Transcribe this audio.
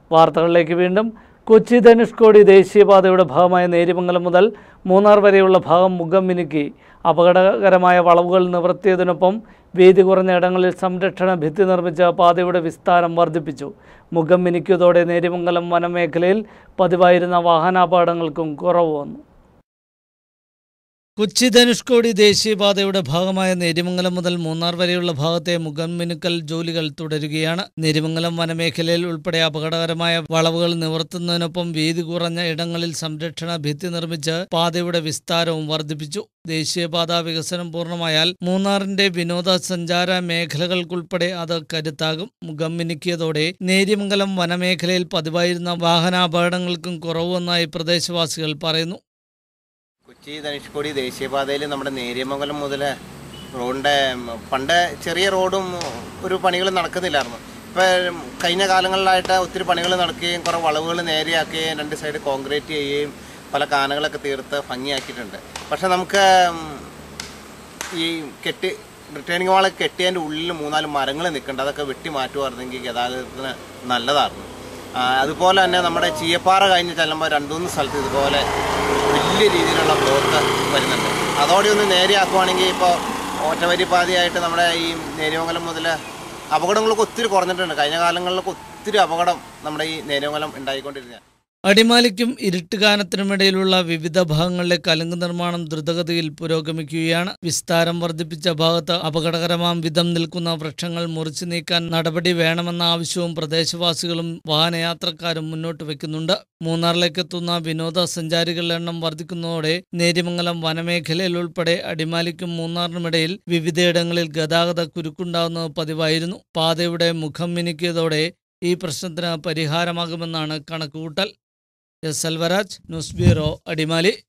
വാർത്തകളിലേക്ക് വീണ്ടും കൊച്ചി ധനുഷ്കോടി ദേശീയപാതയുടെ ഭാഗമായ നേരിമംഗലം മുതൽ മൂന്നാർ വരെയുള്ള ഭാഗം മുഖം മിനുക്കി അപകടകരമായ വളവുകൾ നിവർത്തിയതിനൊപ്പം വീതി കുറഞ്ഞ ഇടങ്ങളിൽ സംരക്ഷണ ഭിത്തി നിർമ്മിച്ച പാതയുടെ വിസ്താരം വർദ്ധിപ്പിച്ചു മുഖം മിനുക്കിയതോടെ നേരിമംഗലം വനമേഖലയിൽ പതിവായിരുന്ന വാഹനാപകടങ്ങൾക്കും കുറവ് വന്നു കൊച്ചി ധനുഷ്കോടി ദേശീയപാതയുടെ ഭാഗമായ നേരിമംഗലം മുതൽ മൂന്നാർ വരെയുള്ള ഭാഗത്തെ മുഖം മിനുക്കൽ ജോലികൾ തുടരുകയാണ് നേരിമംഗലം വനമേഖലയിൽ ഉൾപ്പെടെ അപകടകരമായ വളവുകൾ നിവർത്തുന്നതിനൊപ്പം വീതി കുറഞ്ഞ ഇടങ്ങളിൽ സംരക്ഷണ ഭിത്തി നിർമ്മിച്ച് പാതയുടെ വിസ്താരവും വർദ്ധിപ്പിച്ചു ദേശീയപാത വികസനം പൂർണ്ണമായാൽ മൂന്നാറിന്റെ വിനോദസഞ്ചാര മേഖലകൾക്കുൾപ്പെടെ അത് കരുത്താകും മുഖം മിനുക്കിയതോടെ നേരിമംഗലം വനമേഖലയിൽ പതിവായിരുന്ന വാഹനാപകടങ്ങൾക്കും കുറവ് വന്നായി പ്രദേശവാസികൾ പറയുന്നു കൊച്ചി ധനുഷ്കോടി ദേശീയപാതയിൽ നമ്മുടെ നേര്യമംഗലം മുതൽ റോഡിൻ്റെ പണ്ട് ചെറിയ റോഡും ഒരു പണികൾ നടക്കുന്നില്ലായിരുന്നു ഇപ്പം കഴിഞ്ഞ കാലങ്ങളിലായിട്ട് ഒത്തിരി പണികൾ നടക്കുകയും കുറേ വളവുകൾ നേരെയാക്കുകയും രണ്ട് സൈഡ് കോൺക്രീറ്റ് ചെയ്യുകയും പല കാനകളൊക്കെ തീർത്ത് ഭംഗിയാക്കിയിട്ടുണ്ട് പക്ഷെ നമുക്ക് ഉം, ഈ കെട്ടി റിട്ടേണിംഗ് വാള് കെട്ടിയതിൻ്റെ ഉള്ളിൽ മൂന്നാല് മരങ്ങൾ നിൽക്കുന്നുണ്ട് അതൊക്കെ വെട്ടി മാറ്റുമായിരുന്നെങ്കിൽ ഗതാഗതത്തിന് നല്ലതായിരുന്നു ആ, അതുപോലെ തന്നെ നമ്മുടെ ചീയപ്പാറ കഴിഞ്ഞ് ചെല്ലുമ്പോൾ രണ്ടു മൂന്ന് സ്ഥലത്ത് ഇതുപോലെ വലിയ രീതിയിലുള്ള ബ്ലോക്ക് വരുന്നുണ്ട് അതോടെ ഒന്ന് നേരെയാക്കുവാണെങ്കിൽ ഇപ്പോൾ ഒറ്റവരിപ്പാതയായിട്ട് നമ്മുടെ ഈ നേര്യമംഗലം മുതൽ അപകടങ്ങളൊക്കെ ഒത്തിരി കുറഞ്ഞിട്ടുണ്ട് കഴിഞ്ഞ കാലങ്ങളിലൊക്കെ ഒത്തിരി അപകടം നമ്മുടെ ഈ നേര്യമംഗലം ഉണ്ടായിക്കൊണ്ടിരുന്നത് അടിമാലിക്കും ഇരുട്ടുകാനത്തിനുമിടയിലുള്ള വിവിധ ഭാഗങ്ങളിലെ കലുങ്ക് നിർമ്മാണം ദ്രുതഗതിയിൽ പുരോഗമിക്കുകയാണ് വിസ്താരം വർദ്ധിപ്പിച്ച ഭാഗത്ത് അപകടകരമാം വിധം നിൽക്കുന്ന വൃക്ഷങ്ങൾ മുറിച്ചു നീക്കാൻ നടപടി വേണമെന്ന ആവശ്യവും പ്രദേശവാസികളും വാഹനയാത്രക്കാരും മുന്നോട്ട് വയ്ക്കുന്നുണ്ട് മൂന്നാറിലേക്ക് എത്തുന്ന വിനോദസഞ്ചാരികളുടെ എണ്ണം വർദ്ധിക്കുന്നതോടെ നേരിമംഗലം വനമേഖലയിൽ ഉൾപ്പെടെ അടിമാലിക്കും മൂന്നാറിനുമിടയിൽ വിവിധയിടങ്ങളിൽ ഗതാഗത കുരുക്കുണ്ടാകുന്നത് പതിവായിരുന്നു പാതയുടെ മുഖം മിനുക്കിയതോടെ ഈ പ്രശ്നത്തിന് പരിഹാരമാകുമെന്നാണ് കണക്കുകൂട്ടൽ S Selvaraj news bureau Adimali